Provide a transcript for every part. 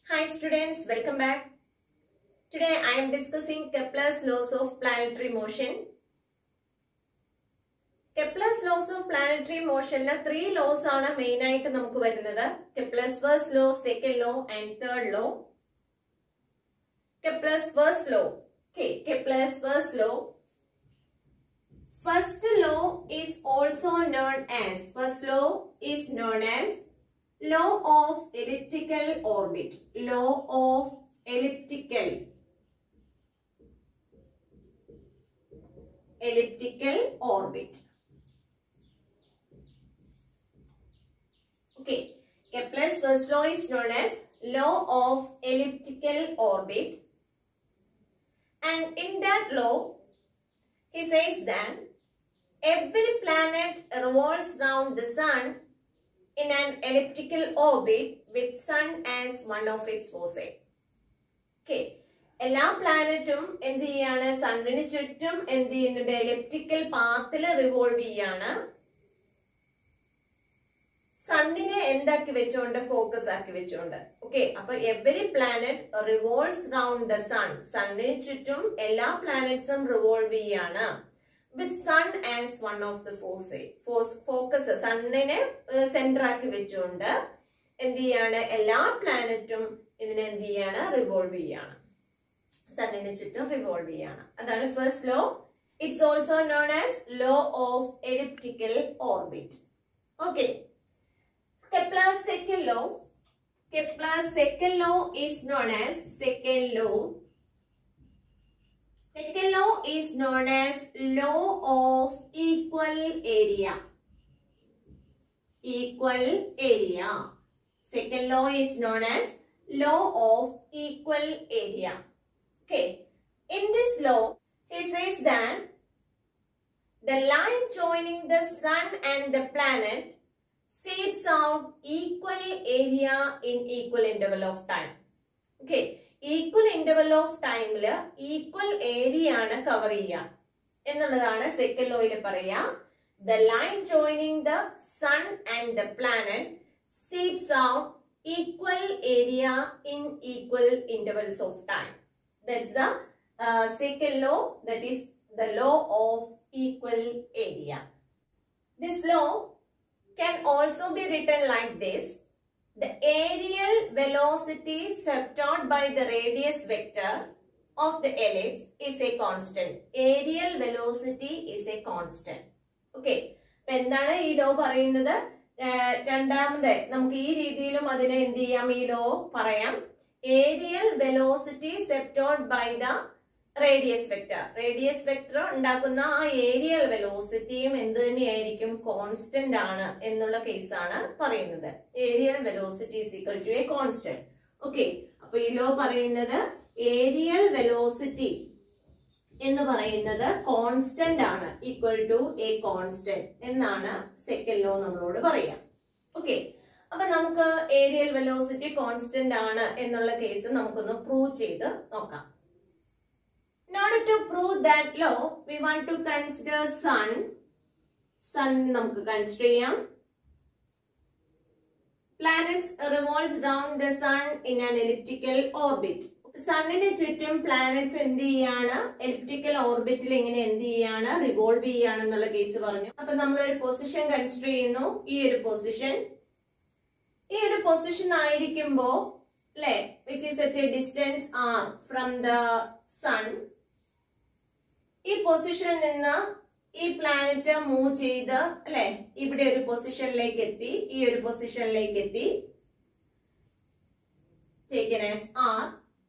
Hi students, welcome back. Today I am discussing Kepler's laws of planetary motion. Kepler's laws of planetary motionന് three laws ആണ് main ആയിട്ട് നമുക്ക് വരുന്നത് Kepler's first law second law and third law Kepler's first law okay Kepler's first law first law is also known as first law is known as law of elliptical orbit law of elliptical elliptical orbit okay kepler's first law is known as law of elliptical orbit and in that law he says that every planet revolves round the sun in an elliptical orbit with sun as one of its foci. Okay. എല്ലാ പ്ലാനറ്റും എന്ത് ചെയ്യാണ് സണ്ണിന് ചുറ്റും എന്ത് ചെയ്യുന്നുണ്ട് elliptical പാത്തിൽ revolve ചെയ്യാണ് സണ്ണിനെ എന്താക്കി വെച്ചോണ്ട് focus ആക്കി വെച്ചോണ്ട് ഓക്കെ അപ്പൊ every planet revolves round the sun സണ്ണിന് ചുറ്റും എല്ലാ പ്ലാനറ്റ്സും റിവോൾവ് ചെയ്യാണ് with sun as one of the force focus സണ്ണിനെ സെന്റർ ആക്കി വെച്ചുകൊണ്ട് എന്ത് ചെയ്യാണ് എല്ലാ പ്ലാനറ്റും ഇതിനെ എന്ത് ചെയ്യാണ് റിവോൾവ് ചെയ്യാണ് സണ്ണിന് ചുറ്റും റിവോൾവ് ചെയ്യാണ് അതാണ് first law it's also known as law of elliptical orbit okay Kepler's second law Kepler's second law is known as second law Second law is known as law of equal area. Equal area. Second law is known as law of equal area. Okay. In this law, he says that the line joining the sun and the planet seeds out equal area in equal interval of time. Okay. Equal interval of ടൈമില് equal area ആണ് cover ചെയ്യുക എന്നുള്ളതാണ് second ലോയിൽ പറയാ the line joining the sun and the planet sweeps out equal area in equal intervals of time that's the second law that is the law of equal area this law can also be written like this the aerial velocity swept out by the radius vector of the ellipse is a constant. Aerial velocity is a constant. Okay. അപ്പൊ എന്താണ് ഈ law പറയുന്നത് രണ്ടാമത് നമുക്ക് ഈ രീതിയിലും അതിനെ എന്ത് ചെയ്യാം ഈ ലോ പറയാം areal velocity swept out by the radius vector radius vector ഉണ്ടാക്കുന്ന ആ ഏരിയൽ വെലോസിറ്റിയും എന്ത് തന്നെയായിരിക്കും കോൺസ്റ്റന്റ് ആണ് എന്നുള്ള കേസാണ് പറയുന്നത് areal velocity is equal to a constant okay അപ്പൊ ഈ ലോ പറയുന്നത് ഏരിയൽ വെലോസിറ്റി എന്ന് പറയുന്നത് കോൺസ്റ്റന്റ് ആണ് ഈക്വൽ ടു എ കോൺസ്റ്റന്റ് എന്നാണ് സെക്കൻഡ് ലോ നമ്മളോട് പറയാം ഓക്കെ അപ്പൊ നമുക്ക് ഏരിയൽ വെലോസിറ്റി കോൺസ്റ്റന്റ് ആണ് എന്നുള്ള കേസ് നമുക്കൊന്ന് പ്രൂവ് ചെയ്ത് നോക്കാം In order to prove that law, we want to consider sun. Sun നമുക്ക് കൺസിഡർ ചെയ്യാം planets revolves round the sun in an elliptical orbit സണ്ണിന് ചുറ്റും പ്ലാനറ്റ്സ് എന്ത് ചെയ്യാണ് എലിപ്റ്റിക്കൽ ഓർബിറ്റിൽ ഇങ്ങനെ എന്ത് ചെയ്യാണ് റിവോൾവ് ചെയ്യാണെന്നുള്ള കേസ് പറഞ്ഞു അപ്പൊ നമ്മൾ ഒരു പൊസിഷൻ കൺസിഡർ ചെയ്യുന്നു ഈ ഒരു പൊസിഷൻ ഈ ഒരു പൊസിഷൻ ആയിരിക്കുമ്പോ അല്ലെ which is at a distance R from the sun ഈ പൊസിഷനിൽ നിന്ന് ഈ പ്ലാനറ്റ് മൂവ് ചെയ്ത് അല്ലെ ഇവിടെ ഒരു പൊസിഷനിലേക്ക് എത്തി ഈ ഒരു പൊസിഷനിലേക്ക് എത്തി taken as R.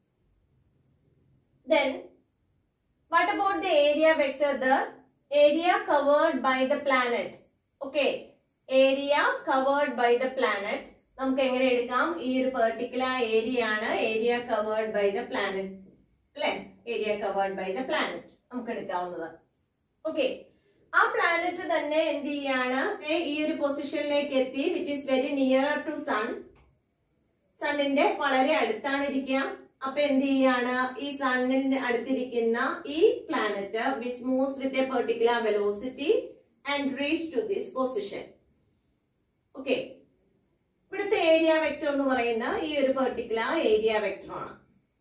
Then, what about the area vector? The area covered by the planet. Okay, area covered by the planet. നമുക്ക് എങ്ങനെ എടുക്കാം ഈ ഒരു പെർട്ടിക്കുലർ ഏരിയ ആണ് area covered by the planet അല്ലെ area covered by the planet നമുക്ക് എടുക്കാവുന്നത് okay ആ പ്ലാനറ്റ് തന്നെ എന്ത് ചെയ്യാണ് ഈ ഒരു പൊസിഷനിലേക്ക് എത്തി which is very near to sun സണ്ണിന്റെ വളരെ അടുത്താണ് ഇരിക്കുക അപ്പൊ എന്ത് ചെയ്യാണ് ഈ സണ്ണിന്റെ അടുത്തിരിക്കുന്ന ഈ planet which moves with a particular velocity and reach to this position okay ഇവിടുത്തെ ഏരിയ വെക്ടർ എന്ന് പറയുന്ന ഈ ഒരു പെർട്ടിക്കുലർ ഏരിയ വെക്ടർ ആണ്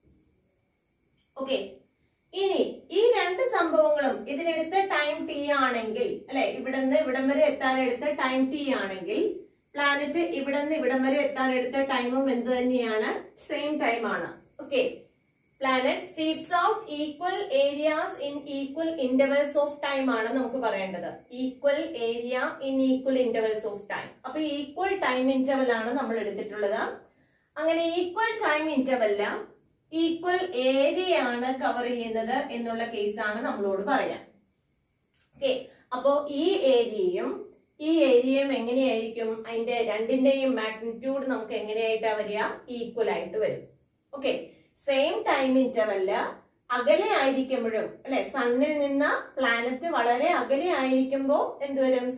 ഓക്കെ ഇനി ഈ രണ്ട് സംഭവങ്ങളും ഇതിനെടുത്ത ടൈം ടി ആണെങ്കിൽ അല്ലെ ഇവിടെ നിന്ന് ഇവിടം വരെ എത്താൻ എടുത്ത ടൈം ടി ആണെങ്കിൽ പ്ലാനറ്റ് ഇവിടെ നിന്ന് ഇവിടം വരെ എത്താൻ എടുത്ത ടൈമും എന്ത് തന്നെയാണ് സെയിം ടൈം ആണ് okay planet sweeps out equal areas in equal intervals of time ആണ് നമുക്ക് പറയേണ്ടത് equal area in equal intervals of time അപ്പൊ ഈക്വൽ ടൈം ഇന്റർവെൽ ആണ് നമ്മൾ എടുത്തിട്ടുള്ളത് അങ്ങനെ ഈക്വൽ ടൈം ഇന്റർവെല്ല ഈക്വൽ ഏരിയ ആണ് കവർ ചെയ്യുന്നത് എന്നുള്ള കേസാണ് നമ്മളോട് പറയാം ഓക്കെ അപ്പോ ഈ ഏരിയയും ഈ ഏരിയയും എങ്ങനെയായിരിക്കും അതിന്റെ രണ്ടിന്റെയും മാഗ്നിറ്റ്യൂഡ് നമുക്ക് എങ്ങനെയായിട്ടാ വരിക ഈക്വൽ ആയിട്ട് വരും ഓക്കെ സെയിം ടൈം ഇന്റർവെല്ല് അകലെ ആയിരിക്കുമ്പോഴും അല്ലെ സണ്ണിൽ നിന്ന് പ്ലാനറ്റ് വളരെ അകലെ ആയിരിക്കുമ്പോൾ എന്തുവരും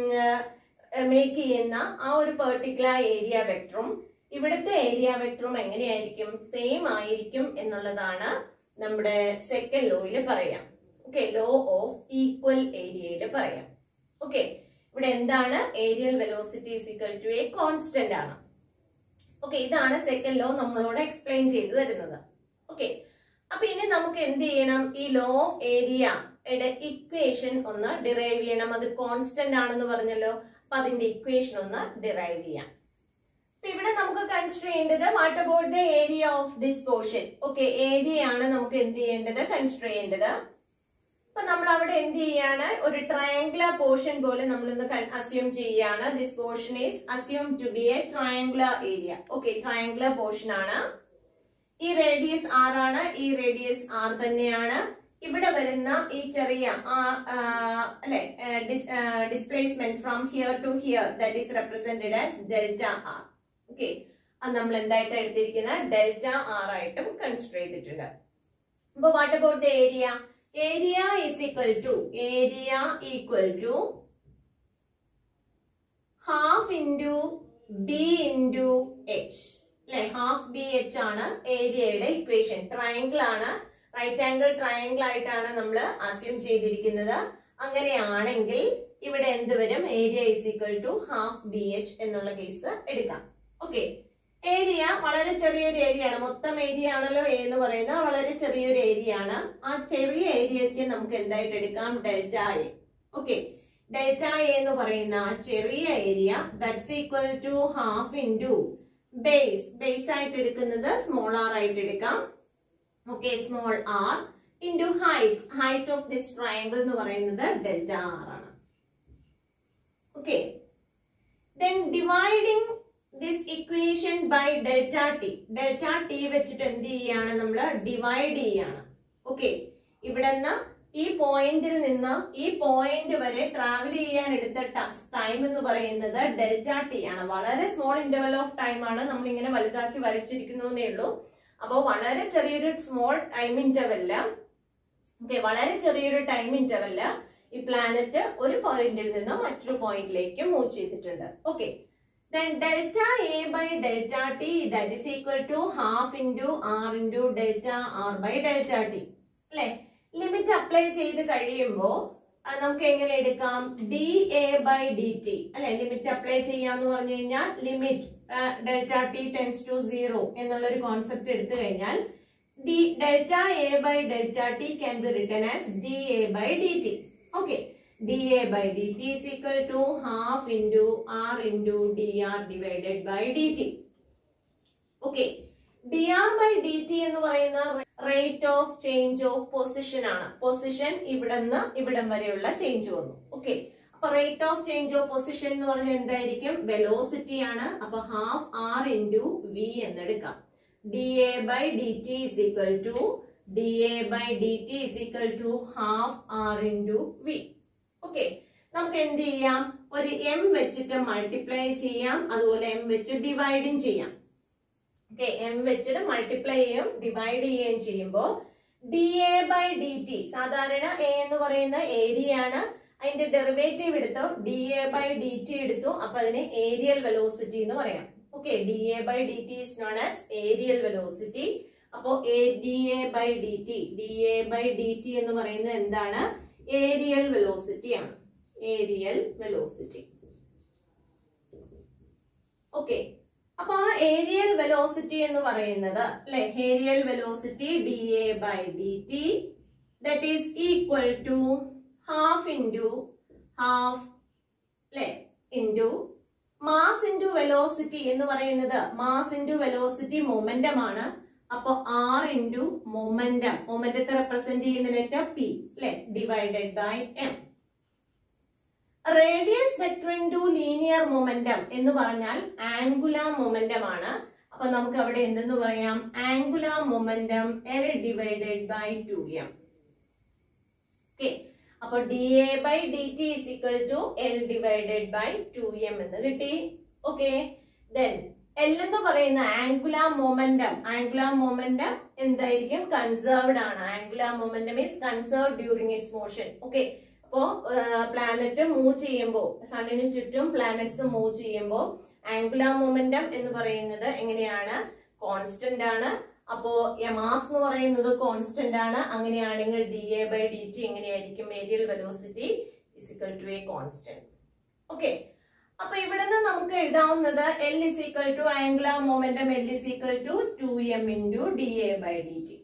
മേക്ക് ചെയ്യുന്ന ആ ഒരു പെർട്ടിക്കുലർ ഏരിയ വെക്ടറും ഇവിടുത്തെ ഏരിയ വെക്ടറും എങ്ങനെയായിരിക്കും സെയിം ആയിരിക്കും എന്നുള്ളതാണ് നമ്മുടെ സെക്കൻഡ് ലോയിൽ പറയാം ഓക്കെ ലോ ഓഫ് ഈക്വൽ ഏരിയയിൽ പറയാം ഓക്കെ ഇവിടെ എന്താണ് areal velocity is equal to a constant ആണ് ഓക്കെ ഇതാണ് സെക്കൻഡ് ലോ നമ്മളോട് എക്സ്പ്ലെയിൻ ചെയ്തു തരുന്നത് ഓക്കെ അപ്പൊ ഇനി നമുക്ക് എന്ത് ചെയ്യണം ഈ ലോ ഓഫ് ഏരിയയുടെ ഇക്വേഷൻ ഒന്ന് ഡിറൈവ് ചെയ്യണം അത് കോൺസ്റ്റന്റ് ആണെന്ന് പറഞ്ഞല്ലോ അപ്പൊ അതിന്റെ ഇക്വേഷൻ ഒന്ന് ഡിറൈവ് ചെയ്യാം അപ്പൊ ഇവിടെ നമുക്ക് കൺസിഡർ ചെയ്യേണ്ടത് what about the area of this portion okay area ആണ് നമുക്ക് എന്ത് ചെയ്യേണ്ടത് കൺസിഡർ ചെയ്യേണ്ടത് അപ്പൊ നമ്മൾ അവിടെ എന്ത് ചെയ്യാണ് ഒരു ട്രയാങ്കുലർ പോർഷൻ പോലെ നമ്മൾ ഇന്ന് അസ്യൂം ചെയ്യാണ് this portion is assume to be a triangular area okay triangular portion ആണ് ഈ റേഡിയസ് ആർ ആണ് ഈ റേഡിയസ് ആർ തന്നെയാണ് ഇവിടെ വരുന്ന ഈ ചെറിയ അല്ലെ displacement from here to here that is represented as delta R okay അത് നമ്മൾ എന്തായിട്ട് എടുത്തിരിക്കുന്ന ഡെൽറ്റ ആർ ആയിട്ടും കൺസിഡർ ചെയ്തിട്ടുണ്ട് അപ്പൊ what about the area area is equal to area equal to half into B into H അല്ലെ half B H ആണ് ഏരിയയുടെ ഇക്വേഷൻ ട്രയാങ്കിൾ ആണ് റൈറ്റ് ആംഗിൾ ട്രയാങ്കിൾ ആയിട്ടാണ് നമ്മൾ അസ്യൂം ചെയ്തിരിക്കുന്നത് അങ്ങനെയാണെങ്കിൽ ഇവിടെ എന്ത് വരും area is equal to half B H എന്നുള്ള കേസ് എടുക്കാം ഓക്കെ ഏരിയ വളരെ ചെറിയൊരു ഏരിയ ആണ് മൊത്തം ഏരിയ ആണല്ലോ എ എന്ന് പറയുന്ന വളരെ ചെറിയൊരു ഏരിയ ആണ് ആ ചെറിയ ഏരിയയ്ക്ക് നമുക്ക് എന്തായിട്ട് എടുക്കാം delta A okay delta A എന്ന് പറയുന്ന ആ ചെറിയ area that's equal to half into base base ആയിട്ട് എടുക്കുന്നത് സ്മോൾ ആർ ആയിട്ട് എടുക്കാം okay small R into height height of this triangle എന്ന് പറയുന്നത് ഡെൽറ്റ ആർ ആണ് okay then dividing this equation by delta T delta T വെച്ചിട്ട് എന്ത് ചെയ്യാണ് നമ്മൾ ഡിവൈഡ് ചെയ്യാണ് ഓക്കെ ഇവിടെ നിന്ന് ഈ പോയിന്റിൽ നിന്ന് ഈ പോയിന്റ് വരെ ട്രാവൽ ചെയ്യാൻ എടുത്ത ടൈം എന്ന് പറയുന്നത് ഡെൽറ്റ ടി ആണ് വളരെ സ്മോൾ ഇന്റർവൽ ഓഫ് ടൈം ആണ് നമ്മൾ ഇങ്ങനെ വലുതാക്കി വരച്ചിരിക്കുന്നേ ഉള്ളൂ അപ്പോൾ വളരെ ചെറിയൊരു സ്മോൾ ടൈം ഇന്റർവെല്ല ഓക്കെ വളരെ ചെറിയൊരു ടൈം ഇന്റർവെല്ല ഈ പ്ലാനറ്റ് ഒരു പോയിന്റിൽ നിന്ന് മറ്റൊരു പോയിന്റിലേക്ക് മൂവ് ചെയ്തിട്ടുണ്ട് okay then delta a by delta t that is equal to half into r into delta r by delta t അല്ലെ ലിമിറ്റ് അപ്ലൈ ചെയ്ത് കഴിയുമ്പോൾ നമുക്ക് എങ്ങനെ എടുക്കാം D A by D T അല്ലെ ലിമിറ്റ് അപ്ലൈ ചെയ്യാന്ന് പറഞ്ഞു കഴിഞ്ഞാൽ limit delta T tends to zero എന്നുള്ള ഒരു കോൺസെപ്റ്റ് എടുത്തു കഴിഞ്ഞാൽ D delta A by delta T can be written as D A by D T okay dA by dt is equal to half into R into dr divided by dt. Okay. dr by dt എന്ന് പറയുന്ന rate of change of position ആണ് position ഇവിടെ നിന്ന് ഇവിടം വരെയുള്ള change വന്നു okay അപ്പൊ rate of change of position എന്ന് പറഞ്ഞാൽ എന്തായിരിക്കും വെലോസിറ്റി ആണ് അപ്പൊ ഹാഫ് ആർ ഇൻറ്റു വി എന്നെടുക്കാം D A by D T is equal to D A by D T is equal to half R into V okay നമുക്ക് എന്ത് ചെയ്യാം ഒരു എം വെച്ചിട്ട് മൾട്ടിപ്ലൈ ചെയ്യാം അതുപോലെ എം വെച്ച് ഡിവൈഡും ചെയ്യാം ഓക്കെ എം വെച്ചിട്ട് മൾട്ടിപ്ലൈ ചെയ്യും ഡിവൈഡ് ചെയ്യുകയും ചെയ്യുമ്പോൾ D A by D T സാധാരണ എ എന്ന് പറയുന്ന ഏരിയ ആണ് അതിന്റെ ഡെറിവേറ്റീവ് എടുത്തു D A by D T എടുത്തു അപ്പൊ അതിന് ഏരിയൽ വെലോസിറ്റി എന്ന് പറയാം okay D A by D T is known as areal velocity അപ്പോ A D A by D T D A by D T എന്ന് പറയുന്നത് എന്താണ് ഏരിയൽ വെലോസിറ്റി ആണ് ഏരിയൽ വെലോസിറ്റി ഓക്കെ അപ്പൊ ആ ഏരിയൽ വെലോസിറ്റി എന്ന് പറയുന്നത് അല്ലെ areal velocity D A by D T that is equal to half into half അല്ലെ ഇൻറ്റു മാസ് ഇൻറ്റു വെലോസിറ്റി എന്ന് പറയുന്നത് മാസ് ഇൻറ്റു വെലോസിറ്റി മൊമെന്റം ആണ് അപ്പൊ ആർ ഇൻറ്റു മൊമെന്റം മൊമെന്റത്തെ റെപ്രസെന്റ് ചെയ്യുന്ന ലെറ്റർ പി അല്ലെ divided by M radius vector into linear momentum എന്ന് പറഞ്ഞാൽ ആംഗുലാർ മൊമെന്റം ആണ് അപ്പൊ നമുക്ക് അവിടെ എന്തെന്ന് പറയാം angular momentum L divided by two M okay അപ്പൊ D A by D T is equal to L divided by two M എന്ന് കിട്ടി ഓക്കെ ദെൻ എൽ എന്ന് പറയുന്ന ആംഗുലാർ മൊമെന്റം ആംഗുലാർ മൊമെന്റം എന്തായിരിക്കും കൺസേർവ്ഡ് ആണ് angular momentum is conserved during its motion okay അപ്പോ planet move ചെയ്യുമ്പോൾ സണ്ണിന് ചുറ്റും പ്ലാനറ്റ്സ് മൂവ് ചെയ്യുമ്പോൾ ആംഗുലാർ മൊമെന്റം എന്ന് പറയുന്നത് എങ്ങനെയാണ് കോൺസ്റ്റന്റ് ആണ് അപ്പോ മാസ് എന്ന് പറയുന്നത് കോൺസ്റ്റന്റ് ആണ് അങ്ങനെയാണെങ്കിൽ D A by D T എങ്ങനെയായിരിക്കും areal velocity is equal to a constant okay അപ്പൊ ഇവിടുന്ന് നമുക്ക് എഴുതാവുന്നത് L is equal to angular momentum L is equal to two M into D A by D T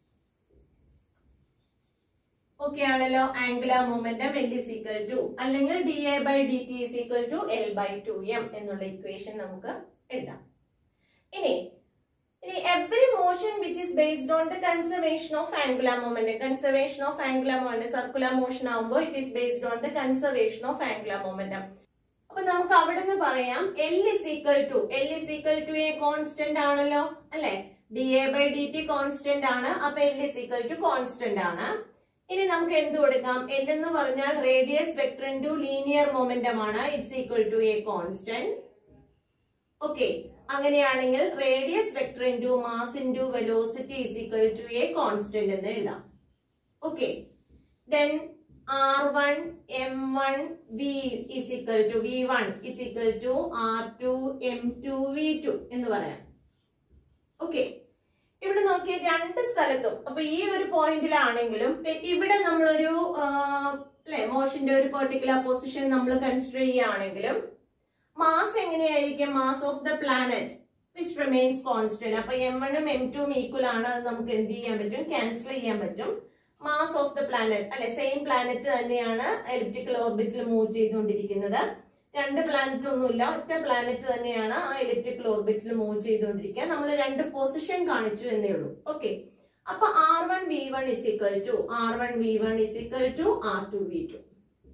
okay ആണല്ലോ angular momentum L is equal to അല്ലെങ്കിൽ D A by D T is equal to L by two M എന്നുള്ള equation നമുക്ക് എഴുതാം ഇനി ഇനി every motion which is based on the conservation of angular moment conservation of angular moment circular motion ആകുമ്പോൾ it is based on the conservation of angular momentum അപ്പൊ നമുക്ക് അവിടെ നിന്ന് പറയാം L is equal to L is equal to a constant ആണല്ലോ അല്ലെ D A by D T constant ആണ് അപ്പൊ L is equal to constant ആണ് ഇനി നമുക്ക് എന്ത് കൊടുക്കാം എൽ എന്ന് പറഞ്ഞാൽ radius vector into linear momentum ആണ് it's equal to a constant okay അങ്ങനെയാണെങ്കിൽ radius vector into mass into velocity is equal to a constant എന്ന് എഴുതാം okay then R one M one V is equal to V one is equal to R two M two V two എന്ന് പറയാം okay ഇവിടെ നോക്കിയ രണ്ട് സ്ഥലത്തും അപ്പൊ ഈ ഒരു പോയിന്റിലാണെങ്കിലും ഇവിടെ നമ്മളൊരു അല്ലെ മോഷന്റെ ഒരു പെർട്ടിക്കുലർ പൊസിഷൻ നമ്മൾ കൺസിഡർ ചെയ്യുകയാണെങ്കിലും മാസ് എങ്ങനെയായിരിക്കും mass of the planet which remains constant അപ്പൊ എം വണ്ണും എം ടും ഈക്വൽ ആണ് അത് നമുക്ക് എന്ത് ചെയ്യാൻ പറ്റും ക്യാൻസൽ ചെയ്യാൻ പറ്റും മാസ് ഓഫ് ദ പ്ലാനറ്റ് അല്ലെ സെയിം പ്ലാനറ്റ് തന്നെയാണ് എലിപ്റ്റിക്കൽ ഓർബിറ്റിൽ മൂവ് ചെയ്തുകൊണ്ടിരിക്കുന്നത് രണ്ട് പ്ലാനറ്റ് ഒന്നുമില്ല ഒറ്റ പ്ലാനറ്റ് തന്നെയാണ് ആ ഇലക്ട്രിക്കൽ ഓർബിറ്റിൽ മൂവ് ചെയ്തുകൊണ്ടിരിക്കുക നമ്മൾ രണ്ട് പൊസിഷൻ കാണിച്ചു എന്നേ ഉള്ളൂ ഓക്കെ അപ്പൊ R one V one is equal to R one V one is equal to R two V two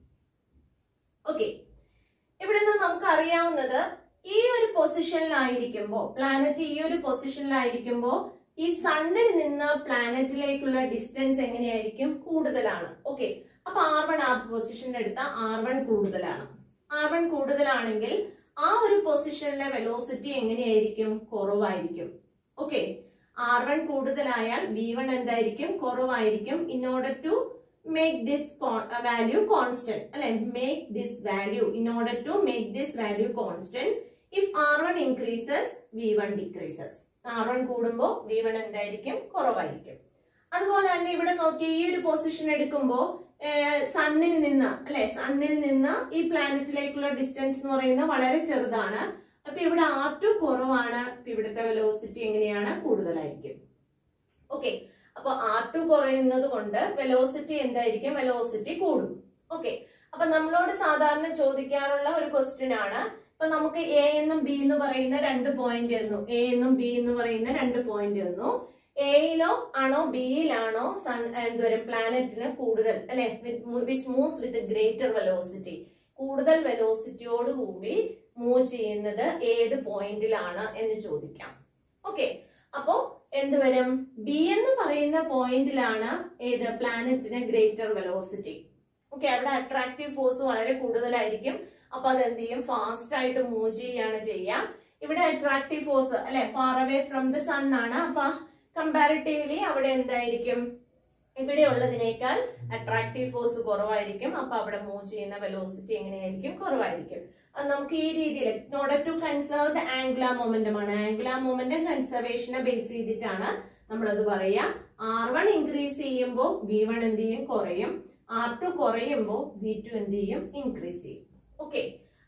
okay ഇവിടെ നിന്ന് നമുക്ക് അറിയാവുന്നത് ഈ ഒരു പൊസിഷനിലായിരിക്കുമ്പോ പ്ലാനറ്റ് ഈ ഒരു പൊസിഷനിലായിരിക്കുമ്പോ ഈ സണ്ണിൽ നിന്ന് പ്ലാനറ്റിലേക്കുള്ള ഡിസ്റ്റൻസ് എങ്ങനെയായിരിക്കും കൂടുതലാണ് ഓക്കെ അപ്പൊ ആർ വൺ ആ പൊസിഷനിൽ എടുത്ത ആർ വൺ കൂടുതലാണ് ആർ വൺ കൂടുതലാണെങ്കിൽ ആ ഒരു പൊസിഷനിലെ വെലോസിറ്റി എങ്ങനെയായിരിക്കും കുറവായിരിക്കും ഓക്കെ ആർ വൺ കൂടുതലായാൽ വി വൺ എന്തായിരിക്കും കുറവായിരിക്കും in order to make this con uh, value constant അല്ലെ make this value in order to make this value constant if r1 increases v1 decreases r1 കൂടുമ്പോൾ v1 എന്തായിരിക്കും കുറവായിരിക്കും അതുപോലെ തന്നെ ഇവിടെ നോക്കി ഈ ഒരു പൊസിഷൻ എടുക്കുമ്പോൾ സണ്ണിൽ നിന്ന് അല്ലെ സണ്ണിൽ നിന്ന് ഈ പ്ലാനറ്റിലേക്കുള്ള ഡിസ്റ്റൻസ് എന്ന് പറയുന്നത് വളരെ ചെറുതാണ് അപ്പൊ ഇവിടെ ആർ ടു കുറവാണ് അപ്പൊ ഇവിടുത്തെ വെലോസിറ്റി എങ്ങനെയാണ് കൂടുതലായിരിക്കും ഓക്കെ അപ്പൊ ആർ ടു കുറയുന്നത് കൊണ്ട് വെലോസിറ്റി എന്തായിരിക്കും വെലോസിറ്റി കൂടും ഓക്കെ അപ്പൊ നമ്മളോട് സാധാരണ ചോദിക്കാറുള്ള ഒരു ക്വസ്റ്റ്യൻ ആണ് ഇപ്പൊ നമുക്ക് എ എന്നും ബി എന്ന് പറയുന്ന രണ്ട് പോയിന്റ് തന്നു എ എന്നും ബി എന്ന് പറയുന്ന രണ്ട് പോയിന്റ് തന്നു എയിലോ ആണോ ബിയിലാണോ സൺ എന്തോരം പ്ലാനറ്റിന് കൂടുതൽ അല്ലെ which moves with greater velocity കൂടുതൽ വെലോസിറ്റിയോട് കൂടി മൂവ് ചെയ്യുന്നത് ഏത് പോയിന്റിലാണ് എന്ന് ചോദിക്കാം ഓക്കെ അപ്പോ എന്ത് വരും ബി എന്ന് പറയുന്ന പോയിന്റിലാണ് ഏത് പ്ലാനറ്റിന് ഗ്രേറ്റർ വെലോസിറ്റി ഓക്കെ അവിടെ അട്രാക്റ്റീവ് ഫോഴ്സ് വളരെ കൂടുതലായിരിക്കും അപ്പൊ അത് എന്ത് ചെയ്യും ഫാസ്റ്റ് ആയിട്ട് മൂവ് ചെയ്യാണ് ചെയ്യുക ഇവിടെ അട്രാക്റ്റീവ് ഫോഴ്സ് അല്ലെ far away from the sun ആണ് അപ്പൊ കമ്പാരിറ്റീവ്ലി അവിടെ എന്തായിരിക്കും ഇവിടെ ഉള്ളതിനേക്കാൾ അട്രാക്റ്റീവ് ഫോഴ്സ് കുറവായിരിക്കും അപ്പൊ അവിടെ മൂവ് ചെയ്യുന്ന വെലോസിറ്റി എങ്ങനെയായിരിക്കും കുറവായിരിക്കും അത് നമുക്ക് ഈ രീതിയിൽ in order to conserve the angular momentum ആണ് ആംഗുലാർ മൊമെന്റം കൺസർവേഷനെ ബേസ് ചെയ്തിട്ടാണ് നമ്മളത് പറയാ ആർ വൺ ഇൻക്രീസ് ചെയ്യുമ്പോൾ വി വൺ എന്ത് ചെയ്യും കുറയും ആർ ടു കുറയുമ്പോൾ വി ടു എന്ത് ചെയ്യും ഇൻക്രീസ് ചെയ്യും ഓക്കെ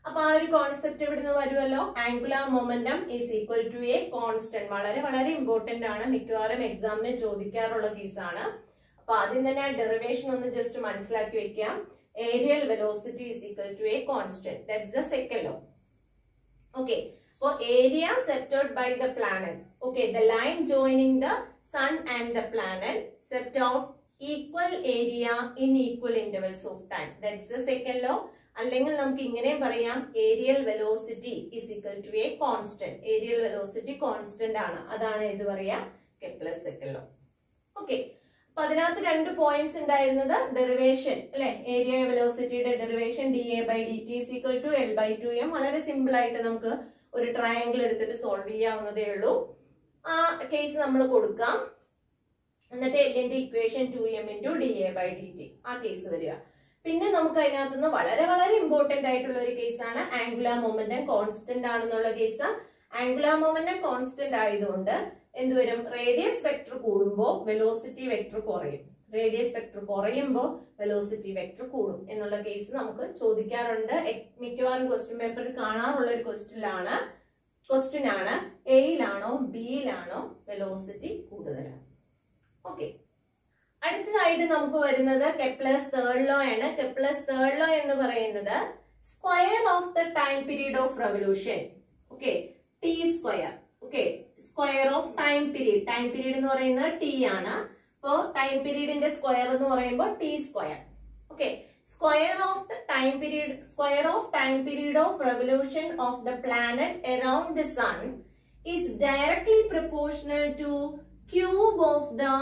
അപ്പൊ ആ ഒരു കോൺസെപ്റ്റ് ഇവിടുന്ന് വരുമല്ലോ angular momentum is equal to a constant വളരെ വളരെ ഇമ്പോർട്ടന്റ് ആണ് മിക്കവാറും എക്സാമിന് ചോദിക്കാറുള്ള കേസാണ് അപ്പൊ ആദ്യം തന്നെ ആ ഡെറിവേഷൻ ഒന്ന് ജസ്റ്റ് മനസ്സിലാക്കി വെക്കാം areal velocity is equal to a constant that's the second law okay അപ്പോൾ area swept by the planets okay the line joining the sun and the planet swept out equal area in equal intervals of time that's the second law അല്ലെങ്കിൽ നമുക്ക് ഇങ്ങനെയും പറയാം areal velocity is equal to a constant areal velocity constant ആണ് അതാണ് ഇത് പറയാ Kepler's second law okay അപ്പൊ അതിനകത്ത് രണ്ട് പോയിന്റ്സ് ഉണ്ടായിരുന്നത് ഡെറിവേഷൻ അല്ലെ ഏരിയ വെലോസിറ്റിയുടെ derivation D A by D T is equal to L by two M വളരെ സിമ്പിൾ ആയിട്ട് നമുക്ക് ഒരു ട്രയാങ്കിൾ എടുത്തിട്ട് സോൾവ് ചെയ്യാവുന്നതേ ഉള്ളൂ ആ കേസ് നമ്മൾ കൊടുക്കാം എന്നിട്ട് എല്ലിന്റെ equation two M into D A by D T ആ കേസ് വരിക പിന്നെ നമുക്ക് അതിനകത്ത് നിന്ന് വളരെ വളരെ ഇമ്പോർട്ടന്റ് ആയിട്ടുള്ള ഒരു കേസാണ് ആംഗുലാർ മൊമെന്റം കോൺസ്റ്റന്റ് ആണെന്നുള്ള കേസ് ആംഗുലാർ മൊമെന്റം കോൺസ്റ്റന്റ് ആയതുകൊണ്ട് എന്തുവരും റേഡിയസ് വെക്ടർ കൂടുമ്പോൾ വെലോസിറ്റി വെക്ടർ കുറയും റേഡിയസ് വെക്ടർ കുറയുമ്പോൾ വെലോസിറ്റി വെക്ടർ കൂടും എന്നുള്ള കേസ് നമുക്ക് ചോദിക്കാറുണ്ട് എ- മിക്കവാറും ക്വസ്റ്റ്യൻ പേപ്പറിൽ കാണാറുള്ള ഒരു ക്വസ്റ്റ്യനാണ് ക്വസ്റ്റ്യൻ ആണ് എയിലാണോ ബിയിലാണോ വെലോസിറ്റി കൂടുതൽ ഓക്കെ അടുത്തതായിട്ട് നമുക്ക് വരുന്നത് കെപ്ലേഴ്സ് തേർഡ് ലോ ആണ് കെപ്ലേഴ്സ് തേർഡ് ലോ എന്ന് പറയുന്നത് square of the time period of revolution okay T square okay square of time period time period എന്ന് പറയുന്നത് ടി ആണ് അപ്പോ ടൈം പീരീഡിന്റെ സ്ക്വയർ എന്ന് പറയുമ്പോൾ T square okay square of the time period square of time period of revolution of the planet around the sun is directly proportional to cube of the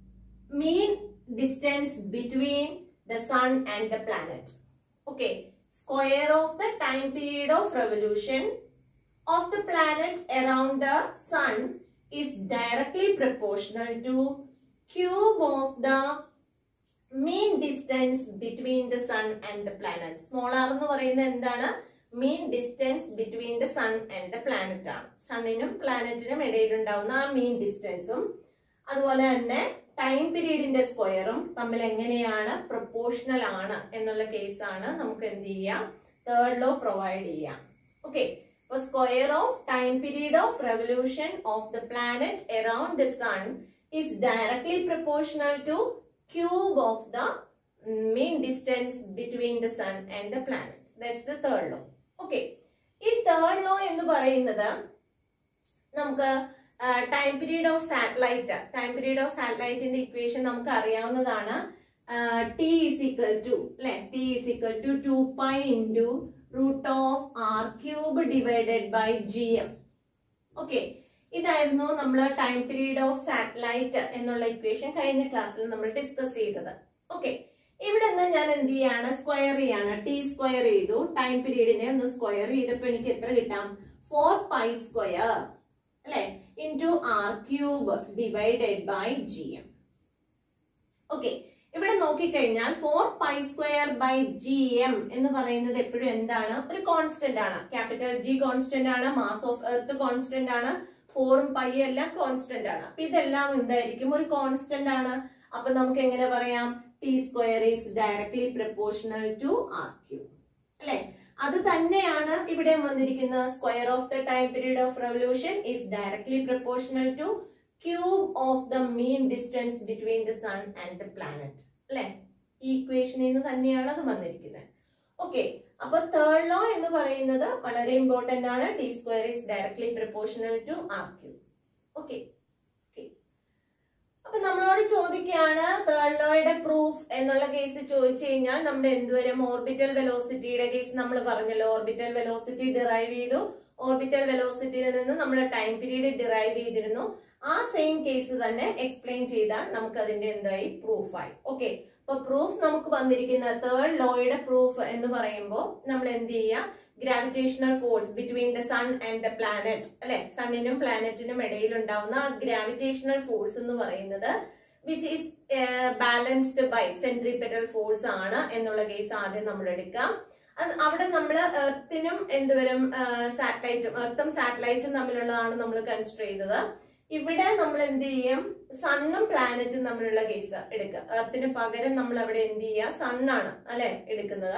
mean distance between the sun and the planet. Okay, square of the time period of revolution of the planet around the sun is directly proportional to cube of the mean distance between the sun and the planet. Small r എന്ന് പറയുന്നത് എന്താണ് mean distance between the sun and the planet ആണ് സണ്ണിനും പ്ലാനറ്റിനും ഇടയിലുണ്ടാവുന്ന ആ മീൻ ഡിസ്റ്റൻസും അതുപോലെ തന്നെ time പീരീഡിന്റെ സ്ക്വയറും തമ്മിൽ എങ്ങനെയാണ് പ്രൊപ്പോർഷണൽ ആണ് എന്നുള്ള കേസാണ് നമുക്ക് എന്ത് ചെയ്യാം തേർഡ് ലോ പ്രൊവൈഡ് ചെയ്യാം ഓക്കെ അപ്പൊ square of time period of revolution of the planet around the sun is directly proportional to cube of the mean distance between the sun and the planet. That's the third law. Okay. ഈ third law എന്ന് പറയുന്നത് നമുക്ക് time period of satellite time period of സാറ്റലൈറ്റിന്റെ equation നമുക്ക് അറിയാവുന്നതാണ് T is equal to അല്ലെ T is equal to two pi into root of R cube divided by G M okay ഇതായിരുന്നു നമ്മൾ ടൈം പീരീഡ് ഓഫ് സാറ്റലൈറ്റ് എന്നുള്ള equation കഴിഞ്ഞ ക്ലാസ്സിൽ നമ്മൾ ഡിസ്കസ് ചെയ്തത് ഓക്കെ ഇവിടെ നിന്ന് ഞാൻ എന്ത് ചെയ്യാണ് സ്ക്വയർ ചെയ്യാണ് ടി സ്ക്വയർ ചെയ്തു ടൈം പീരീഡിനെ ഒന്ന് സ്ക്വയർ ചെയ്തപ്പോ എനിക്ക് എത്ര കിട്ടാം ഫോർ പൈ സ്ക്വയർ അല്ലെ into R cube divided by G M okay ഇവിടെ നോക്കിക്കഴിഞ്ഞാൽ four pi square by G M എന്ന് പറയുന്നത് എപ്പോഴും എന്താണ് ഒരു കോൺസ്റ്റന്റ് ആണ് ക്യാപിറ്റൽ ജി കോൺസ്റ്റന്റ് ആണ് മാസ് ഓഫ് എർത്ത് കോൺസ്റ്റന്റ് ആണ് ഫോറും പൈ എല്ലാം കോൺസ്റ്റന്റ് ആണ് അപ്പൊ ഇതെല്ലാം എന്തായിരിക്കും ഒരു കോൺസ്റ്റന്റ് ആണ് അപ്പൊ നമുക്ക് എങ്ങനെ പറയാം T square is directly proportional to R cube അല്ലെ അത് തന്നെയാണ് ഇവിടെ വന്നിരിക്കുന്ന square of the time period of revolution is directly proportional to cube of the mean distance between the sun and the planet അല്ലെ ഈ ഇക്വേഷനിൽ നിന്ന് തന്നെയാണ് അത് വന്നിരിക്കുന്നത് ഓക്കെ അപ്പൊ തേർഡ് ലോ എന്ന് പറയുന്നത് വളരെ ഇമ്പോർട്ടന്റ് ആണ് T square is directly proportional to R cube okay അപ്പൊ നമ്മളോട് ചോദിക്കുകയാണ് തേർഡ് ലോയുടെ പ്രൂഫ് എന്നുള്ള കേസ് ചോദിച്ചു കഴിഞ്ഞാൽ നമ്മുടെ എന്തുവരും ഓർബിറ്റൽ വെലോസിറ്റിയുടെ കേസ് നമ്മൾ പറഞ്ഞല്ലോ ഓർബിറ്റൽ വെലോസിറ്റി ഡിറൈവ് ചെയ്തു ഓർബിറ്റൽ വെലോസിറ്റിയിൽ നിന്ന് നമ്മുടെ ടൈം പീരീഡ് ഡിറൈവ് ചെയ്തിരുന്നു ആ സെയിം കേസ് തന്നെ എക്സ്പ്ലെയിൻ ചെയ്താൽ നമുക്ക് അതിന്റെ എന്തായി പ്രൂഫായി ഓക്കെ അപ്പൊ പ്രൂഫ് നമുക്ക് വന്നിരിക്കുന്ന തേർഡ് ലോയുടെ പ്രൂഫ് എന്ന് പറയുമ്പോൾ നമ്മൾ എന്ത് ചെയ്യുക gravitational force between the sun and the planet അല്ലെ സണ്ണിനും പ്ലാനറ്റിനും ഇടയിൽ ഉണ്ടാവുന്ന ആ ഗ്രാവിറ്റേഷണൽ ഫോഴ്സ് എന്ന് പറയുന്നത് which is balanced by centripetal force ആണ് എന്നുള്ള കേസ് ആദ്യം നമ്മൾ എടുക്കാം അത് അവിടെ നമ്മൾ എർത്തിനും എന്തുവരും സാറ്റലൈറ്റും എർത്തും സാറ്റലൈറ്റും തമ്മിലുള്ളതാണ് നമ്മൾ കൺസിഡർ ചെയ്തത് ഇവിടെ നമ്മൾ എന്ത് ചെയ്യും സണ്ണും പ്ലാനറ്റും തമ്മിലുള്ള കേസ് എടുക്കുക എർത്തിന് പകരം നമ്മൾ അവിടെ എന്ത് ചെയ്യുക സണ്ണാണ് അല്ലെ എടുക്കുന്നത്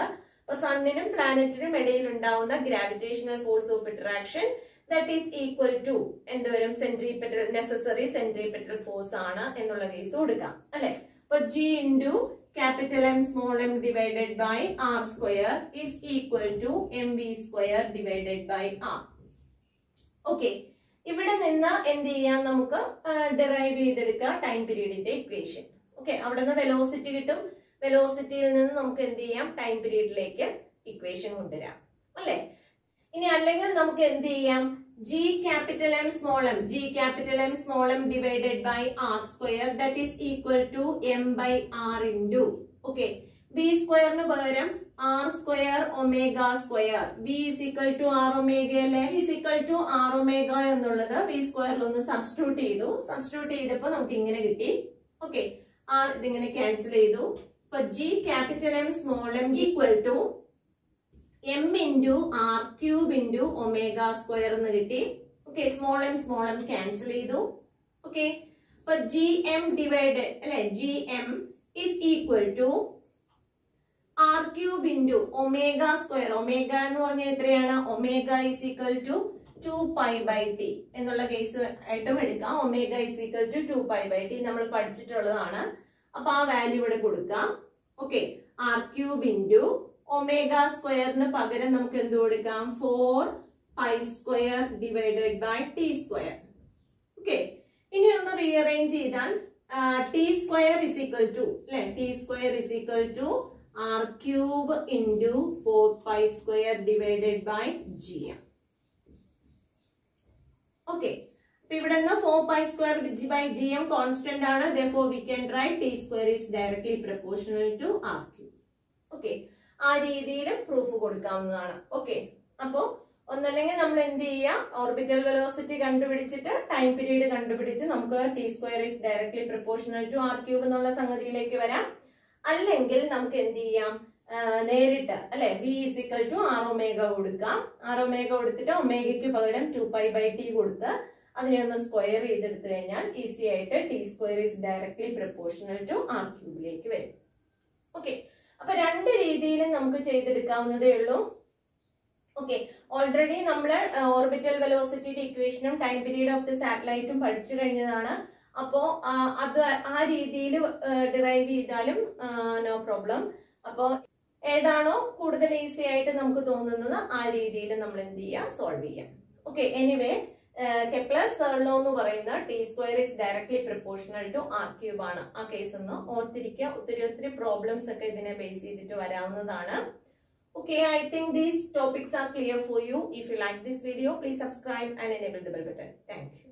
അപ്പൊ സണ്ണിനും പ്ലാനറ്റിനും ഇടയിൽ ഉണ്ടാവുന്ന gravitational force of attraction that is equal to എന്തുവരും സെൻട്രിപെറ്റൽ നെസസറി സെൻട്രിപെറ്റൽ ഫോഴ്സ് ആണ് എന്നുള്ള കേസ് കൊടുക്കാം അല്ലെ അപ്പൊ G into capital M small M divided by R square is equal to M V square divided by R okay ഇവിടെ നിന്ന് എന്ത് ചെയ്യാം നമുക്ക് ഡിറൈവ് ചെയ്തെടുക്കാം ടൈം പീരീഡിന്റെ ഇക്വേഷൻ ഓക്കെ അവിടെ നിന്ന് വെലോസിറ്റി കിട്ടും വെലോസിറ്റിയിൽ നിന്ന് നമുക്ക് എന്ത് ചെയ്യാം ടൈം പീരീഡിലേക്ക് ഇക്വേഷൻ കൊണ്ടുവരാം അല്ലെ ഇനി അല്ലെങ്കിൽ നമുക്ക് എന്ത് ചെയ്യാം G capital M small M G capital M small M divided by R square that is equal to M by R into okay V സ്ക്വയറിന് പകരം R square omega square V is equal to R omega അല്ലെ is equal to R omega എന്നുള്ളത് V സ്ക്വയറിൽ ഒന്ന് substitute ചെയ്തു substitute ചെയ്തപ്പോൾ നമുക്ക് ഇങ്ങനെ കിട്ടി ഓക്കെ ആർ ഇതിങ്ങനെ ക്യാൻസൽ ചെയ്തു ഇപ്പൊ G capital M small M equal to M into R cube into omega square എന്ന് കിട്ടി okay small M small M cancel ചെയ്തു ഓക്കെ അപ്പൊ ജി എം ഡിവൈഡഡ് അല്ലെ G M is equal to R cube into omega square omega എന്ന് പറഞ്ഞാൽ എത്രയാണ് omega is equal to two pi by T എന്നുള്ള case ആയിട്ടും എടുക്കാം omega is equal to two pi by T നമ്മൾ പഠിച്ചിട്ടുള്ളതാണ് അപ്പൊ ആ വാല്യൂ ഇവിടെ കൊടുക്കാം okay R cube into omega സ്ക്വയറിന് പകരം നമുക്ക് എന്ത് കൊടുക്കാം four pi square divided by T square okay ഇനി ഒന്ന് റീഅറേഞ്ച് ചെയ്താൽ T square is equal to അല്ലെ T square is equal to R cube into four pi square divided by G M okay അപ്പൊ ഇവിടെ നിന്ന് four pi square by G M constant ആണ് though we can write T square is directly proportional to R cube okay ആ രീതിയിലും proof കൊടുക്കാവുന്നതാണ് okay അപ്പോ ഒന്നല്ലെങ്കിൽ നമ്മൾ എന്ത് ചെയ്യാം ഓർബിറ്റൽ വെലോസിറ്റി കണ്ടുപിടിച്ചിട്ട് ടൈം പീരീഡ് കണ്ടുപിടിച്ച് നമുക്ക് T square is directly proportional to R cube എന്നുള്ള സംഗതിയിലേക്ക് വരാം അല്ലെങ്കിൽ നമുക്ക് എന്ത് ചെയ്യാം ആ, നേരിട്ട് അല്ലെ V is equal to R omega കൊടുക്കാം ആർ ഒമേഗ കൊടുത്തിട്ട് ഒമേഗയ്ക്ക് പകരം ടു പൈ ബൈ ടി കൊടുത്ത് അതിനെ ഒന്ന് സ്ക്വയർ ചെയ്തെടുത്തു കഴിഞ്ഞാൽ ഈസി ആയിട്ട് T square is directly proportional to R ക്യൂബിലേക്ക് വരും ഓക്കെ അപ്പൊ രണ്ട് രീതിയിലും നമുക്ക് ചെയ്തെടുക്കാവുന്നതേ ഉള്ളൂ ഓക്കെ ഓൾറെഡി നമ്മൾ ഓർബിറ്റൽ വെലോസിറ്റിയുടെ ഇക്വേഷനും ടൈം പീരീഡ് ഓഫ് ദി സാറ്റലൈറ്റും പഠിച്ചു കഴിഞ്ഞതാണ് അപ്പോ ആ, അത് ആ രീതിയിൽ ഡിറൈവ് ചെയ്താലും നോ പ്രോബ്ലം അപ്പോ ഏതാണോ കൂടുതൽ ഈസി ആയിട്ട് നമുക്ക് തോന്നുന്നത് ആ രീതിയിൽ നമ്മൾ എന്ത് ചെയ്യാം സോൾവ് ചെയ്യാം okay anyway Kepler's third law എന്ന് പറയുന്ന T square is directly proportional to R cube ആണ് ആ കേസ് ഒന്ന് ഓർത്തിരിക്കുക ഒത്തിരി ഒത്തിരി പ്രോബ്ലംസ് ഒക്കെ ഇതിനെ ബേസ് ചെയ്തിട്ട് വരാവുന്നതാണ് Okay, I think these topics are clear for you. If you like this video, please subscribe and enable the bell button. Thank you.